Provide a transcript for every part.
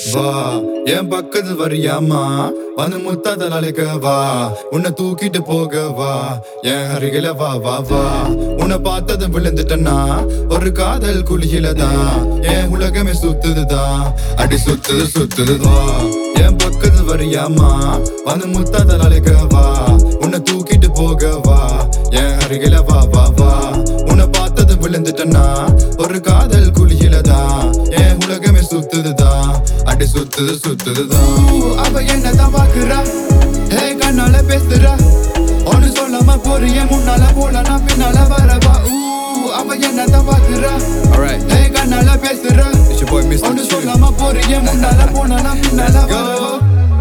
வா என் பக்கத்து வரியாமா வந்து முத்தாத நாளைக்கு வா உன்னை தூக்கிட்டு போக வா என் அருகில வா வா வா உன்னை பார்த்தது விழுந்துட்டனா ஒரு காதல் குளியில தான் என் உலகமே சுத்துதுதான் அடி சுத்துது சுத்துதுதான் என் பக்கத்து வரியாமா வந்து முத்தாத நாளைக்கு வா உன்னை தூக்கிட்டு போக வா என் அருகில வா வா வா உன்னை பார்த்தது விழுந்துட்டனா ஒரு காதல் குளியில தான் என் உலகமே சுத்துதுதான் அடி சுத்துது சுத்துதுதான் அவ என்னதான் பாக்குறா ஹே கண்ணால பேசுறா ஒன்னு சொல்லாம போறிய முன்னால போல நான் பின்னால வரவா ஊ அவ என்னதான் பாக்குறா Alright, ஹே கண்ணால பேசுறா it's your boy Mr. ஒன்னு Chu. சொல்லாம போறிய முன்னால போனா நான் பின்னால வரவா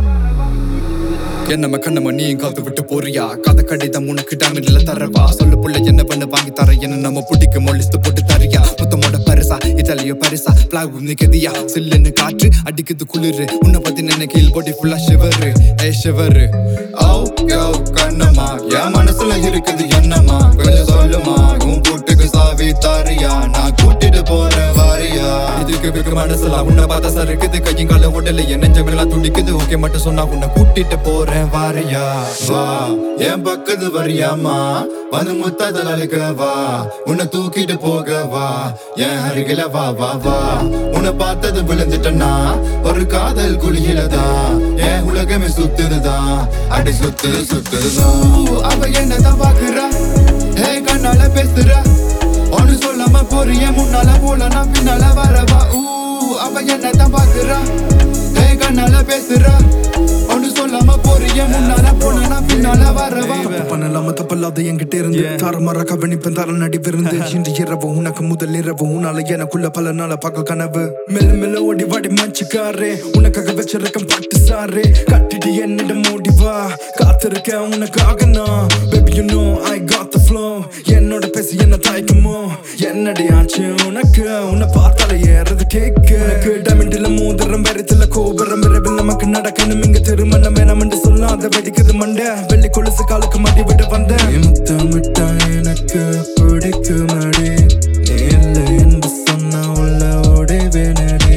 என்னம கண்ணம நீயும் காத்து விட்டு போறியா கதை கடிதம் உனக்கு டேமேஜ்ல தரவா சொல்லு புள்ள என்ன பண்ண வாங்கி தர என்ன நம்ம பிடிக்கும் மொழிஸ்து போட்டு தரியா முத்தமோட பரிசா இத்தாலியோ பரிசா பிளாக் நிக்கதியா சில்லுன்னு காற்று அடிக்குது குளிரு உன்னை பத்தி நினைக்கையில் பொடி ஃபுல்லா ஷிவரு ஏ ஷிவரு ஓ யோ கண்ணம்மா என் மனசுல இருக்குது என்னம்மா கொஞ்சம் சொல்லுமா உன் கூட்டுக்கு சாவி தாரியா நான் கூட்டிட்டு போறேன் வாரியா இதுக்கு வெகு மனசுல உன்னை பார்த்தா சறுக்குது கையும் கால உடல என் நெஞ்சமெல்லாம் துடிக்குது ஓகே மட்டும் சொன்னா உன்னை கூட்டிட்டு போறேன் வாரியா வா என் பக்கத்து வரியாமா வந்து முத்தாத நாளைக்கு வா உன்னை தூக்கிட்டு போக வா என் அருகில வா வா வா உன்னை பார்த்தது விழுந்துட்டனா ஒரு காதல் குளியில தான் என் உலகமே சுத்துதுதான் அடி சுத்துது சுத்துதுதான் அவ என்னதான் பாக்குறா ஹே கண்ணால பேசுறா ஒன்னு சொல்லாம போறிய முன்னால போல நான் பின்னால வரவா ஊ அவ என்னதான் பாக்குறா ஹே கண்ணால பேசுறா ஒன்னு சொல்லாம போறிய முன்னால போல நான் பின்னால வரவா தப்பு பண்ணலாம தப்பல்லாத என்கிட்ட இருந்து தாறுமாறா கவனிப்பேன் தர நடிவிருந்து இன்று இரவு உனக்கு முதல் இரவு உன்னால எனக்குள்ள பல நாள பகல் கனவு மெல்ல மெல்ல ஓடி வாடி மச்சுக்காரே உனக்காக வச்சிருக்கேன் பட்டு சாரே கட்டிட்டு என்னிடம் ஓடி வா காத்திருக்கேன் உனக்காக நான் baby you know I got the flow என்னோட பேசி என்ன தாய்க்குமோ என்னடி ஆச்சு உனக்கு உன்னை பார்த்தால ஏறது கேக்கு எனக்கு டைமண்டில் மோதிரம் வெறித்துல கோபுரம் விரைவில் நமக்கு நடக்கணும் இங்க திருமணம் வேணாம் என்று சொல்லாத வெடிக்குது மண்டை வெள்ளி கொலுசு காலுக்கு மடி விட வந்தேன் நீ முத்தமிட்டா எனக்கு பிடிக்குமடி நீ இல்லை என்று சொன்ன உள்ள ஓடிவேனடி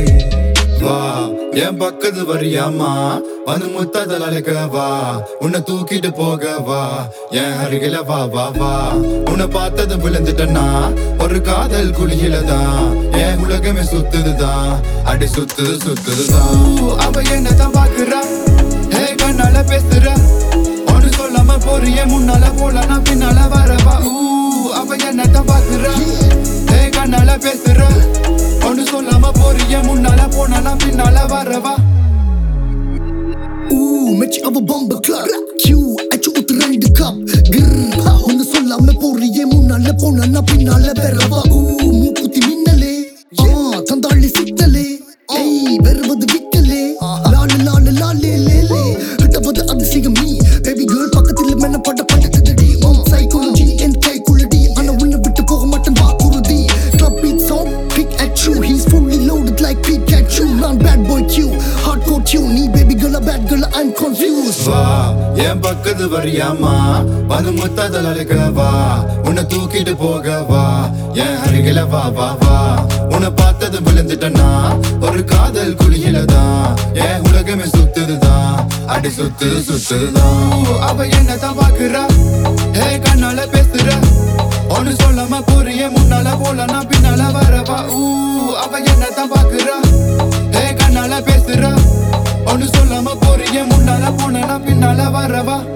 வா என் பக்கத்து வரியாமா வந்து முத்தாத நாளைக்கு வா உன்னை தூக்கிட்டு போக வா என் அருகில வா வா வா உன்னை பார்த்தது விழுந்துட்டனா ஒரு காதல் குளியில தான் என் உலகமே சுத்துதுதான் அடி சுத்துது சுத்துதுதான் அவ என்னதான் பாக்குறா ஹே கண்ணால பேசுறா ஒன்னு சொல்லாம போறிய முன்னால போல நான் பின்னால வரவா ஊ அவ என்னதான் பாக்குறா ஹே கண்ணால பேசுறா ஒன்னு சொல்லாம போறிய முன்னால போனா நான் பின்னால வரவா Ooh, மெச்சி அவ பம்ப கிளாக் கியூ அச்சு ஊத்து ரெண்டு கப் கிர் ஒன்னு சொல்லாம போறியே முன்னால போனா நான் பின்னால பெறவா ஊ மூக்குத்தி மின்னலே ஆ தந்தாளி சித்தலே ஏய் வருவது விக்கலே லாலு லாலு லாலே லேலே ஹட்டவது அதிசயம் நீ பேபி கேர்ள் பக்கத்தில் மென்ன பட்ட பட்டதடி ஓம் சைக்காலஜி என் கைக்குள்ளடி ஆனா உன்னை விட்டு போக மாட்டேன் வாக்குறுதி club beat song pick at you he's fully loaded like Pikachu நான் bad boy cue hardcore due நீ baby girl bad girl I'm confused வா என் பக்கத்து வரியாமா வந்து முத்தாத நாளைக்கு வா உன்னை தூக்கிட்டு போக வா என் அருகில வா வா வா உன்னை பார்த்தது விழுந்துட்டனா ஒரு காதல் குளியில தான் என் உலகமே சுத்துதுதான் அடி சுத்துது சுத்துதுதான் அவ என்னதான் பாக்குறா ஹே கண்ணால பேசுறா ஒன்னு சொல்லாம போறிய முன்னால போல நான் பின்னால வரவா ஊ அவ என்னதான் பாக்குறா ஹே கண்ணால பேசுறா ஒன்னு சொல்லாம போறிய முன்னால போன நான் பின்னால வரவா